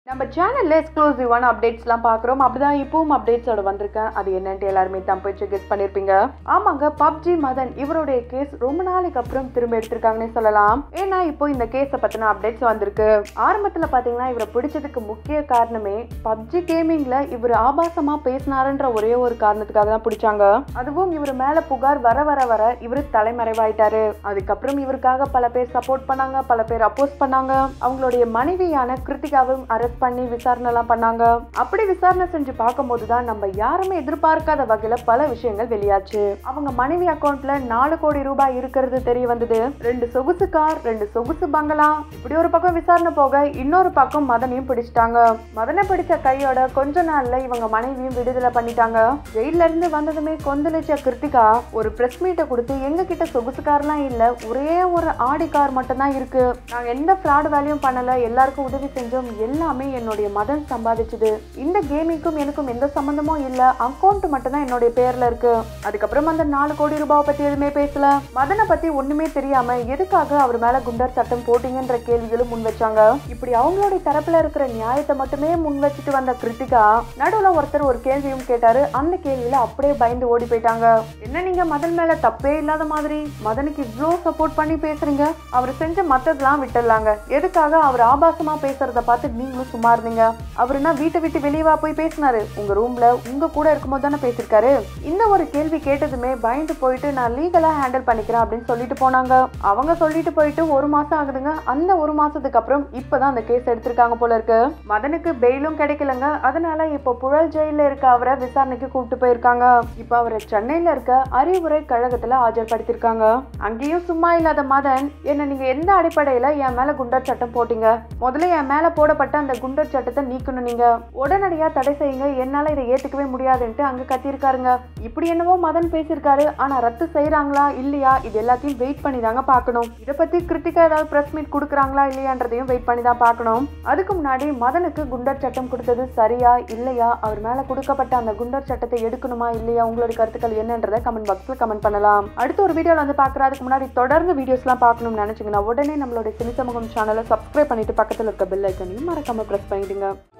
நம்ம சேனல்ல எக்ஸ்க்ளூசிவான அப்டேட்ஸ்லாம் பார்க்குறோம் அப்படிதான் இப்பவும் அப்டேட்ஸோட வந்திருக்கேன் அது என்னன்ட்டு எல்லாருமே தான் போய் கெஸ் பண்ணியிருப்பீங்க ஆமாங்க பப்ஜி மதன் இவருடைய கேஸ் ரொம்ப நாளைக்கு அப்புறம் திரும்ப எடுத்திருக்காங்கன்னே சொல்லலாம் ஏன்னா இப்போ இந்த கேஸை பற்றின அப்டேட்ஸ் வந்திருக்கு ஆரம்பத்தில் பார்த்தீங்கன்னா இவரை பிடிச்சதுக்கு முக்கிய காரணமே பப்ஜி கேமிங்ல இவர் ஆபாசமா பேசினாருன்ற ஒரே ஒரு காரணத்துக்காக தான் பிடிச்சாங்க அதுவும் இவர் மேல புகார் வர வர வர இவர் தலைமறைவாயிட்டாரு அதுக்கப்புறம் இவருக்காக பல பேர் சப்போர்ட் பண்ணாங்க பல பேர் அப்போஸ் பண்ணாங்க அவங்களுடைய மனைவியான கிருத்திகாவும் அரெஸ்ட் பண்ணி விசாரணை எல்லாம் பண்ணாங்க அப்படி விசாரணை செஞ்சு பார்க்கும்போது தான் நம்ம யாருமே எதிர்பார்க்காத வகையில பல விஷயங்கள் வெளியாச்சு அவங்க மனைவி அக்கௌண்ட்ல நாலு கோடி ரூபாய் இருக்கிறது தெரிய வந்தது ரெண்டு சொகுசு கார் ரெண்டு சொகுசு பங்களா இப்படி ஒரு பக்கம் விசாரணை போக இன்னொரு பக்கம் மதனையும் பிடிச்சிட்டாங்க மதனை பிடிச்ச கையோட கொஞ்ச நாள்ல இவங்க மனைவியும் விடுதலை பண்ணிட்டாங்க ஜெயில இருந்து வந்ததுமே கொந்தளிச்ச கிருத்திகா ஒரு பிரஸ் மீட்டை கொடுத்து எங்க கிட்ட சொகுசு கார்லாம் இல்ல ஒரே ஒரு ஆடி கார் மட்டும் தான் இருக்கு நாங்க எந்த ஃப்ராட் வேலையும் பண்ணல எல்லாருக்கும் உதவி செஞ்சோம் எல்லாமே என்னுடைய மதன் சம்பாதிச்சது இந்த கேமிங்க்கும் எனக்கும் எந்த சம்பந்தமும் இல்ல அக்கௌண்ட் மட்டும் தான் என்னுடைய பேர்ல இருக்கு அதுக்கப்புறம் அந்த நாலு கோடி ரூபாவை பத்தி எதுவுமே பேசல மதனை பத்தி ஒண்ணுமே தெரியாம எதுக்காக அவர் மேல குண்டர் சட்டம் போட்டீங்கன்ற கேள்விகளும் முன் வச்சாங்க இப்படி அவங்களுடைய தரப்புல இருக்கிற நியாயத்தை மட்டுமே முன் வச்சுட்டு வந்த கிருத்திகா நடுவுல ஒருத்தர் ஒரு கேள்வியும் கேட்டாரு அந்த கேள்வியில அப்படியே பயந்து ஓடி போயிட்டாங்க என்ன நீங்க மதன் மேல தப்பே இல்லாத மாதிரி மதனுக்கு இவ்ளோ சப்போர்ட் பண்ணி பேசுறீங்க அவர் செஞ்ச மத்ததெல்லாம் விட்டுடலாங்க எதுக்காக அவர் ஆபாசமா பேசுறத பார்த்து நீங்களும் சும்மா இருந்தீங்க அவருனா வீட்டை விட்டு வெளியவா போய் பேசினாரு உங்க ரூம்ல உங்க கூட இருக்கும்போது தானே பேசியிருக்காரு இந்த ஒரு கேள்வி கேட்டதுமே பயந்து போயிட்டு நான் லீகலா ஹேண்டில் பண்ணிக்கிறேன் அப்படின்னு சொல்லிட்டு போனாங்க அவங்க சொல்லிட்டு போயிட்டு ஒரு மாசம் ஆகுதுங்க அந்த ஒரு மாசத்துக்கு அப்புறம் இப்பதான் அந்த கேஸ் எடுத்திருக்காங்க போல இருக்கு மதனுக்கு பெயிலும் கிடைக்கலங்க அதனால இப்போ புழல் ஜெயில இருக்க அவரை விசாரணைக்கு கூப்பிட்டு போயிருக்காங்க இப்போ அவரை சென்னையில இருக்க அறிவுரை கழகத்துல ஆஜர்படுத்திருக்காங்க அங்கேயும் சும்மா இல்லாத மதன் என்ன நீங்க எந்த அடிப்படையில என் மேல குண்டர் சட்டம் போட்டீங்க முதல்ல என் மேல போடப்பட்ட அந்த குண்டர் சட்டத்தை நீக்கணும் நீங்க உடனடியா தடை செய்யுங்க என்னால இதை ஏத்துக்கவே முடியாதுன்ட்டு அங்க கத்திருக்காருங்க இப்படி என்னவோ மதன் பேசியிருக்காரு ஆனா ரத்து செய்யறாங்களா இல்லையா இது எல்லாத்தையும் வெயிட் பண்ணி தாங்க பார்க்கணும் இதை பத்தி கிருத்திகா ஏதாவது பிரஸ் மீட் கொடுக்குறாங்களா இல்லையான்றதையும் வெயிட் பண்ணி தான் பார்க்கணும் அதுக்கு முன்னாடி மதனுக்கு குண்டர் சட்டம் கொடுத்தது சரியா இல்லையா அவர் மேல கொடுக்கப்பட்ட அந்த குண்டர் சட்டத்தை எடுக்கணுமா இல்லையா உங்களுடைய கருத்துக்கள் என்னன்றதை கமெண்ட் பாக்ஸ்ல கமெண்ட் பண்ணலாம் அடுத்த ஒரு வீடியோல வந்து பார்க்குற அதுக்கு முன்னாடி தொடர்ந்து வீடியோஸ்லாம் பார்க்கணும்னு நினைச்சீங்கன்னா உடனே நம்மளுடைய சினி சமூகம் சேனலை சப்ஸ்கிரைப் பண்ணிட்டு பக்கத்தில் இருக்க பெல் ஐக்கனையும் மறக்காம ப்ரெஸ் பண்ணிடுங்க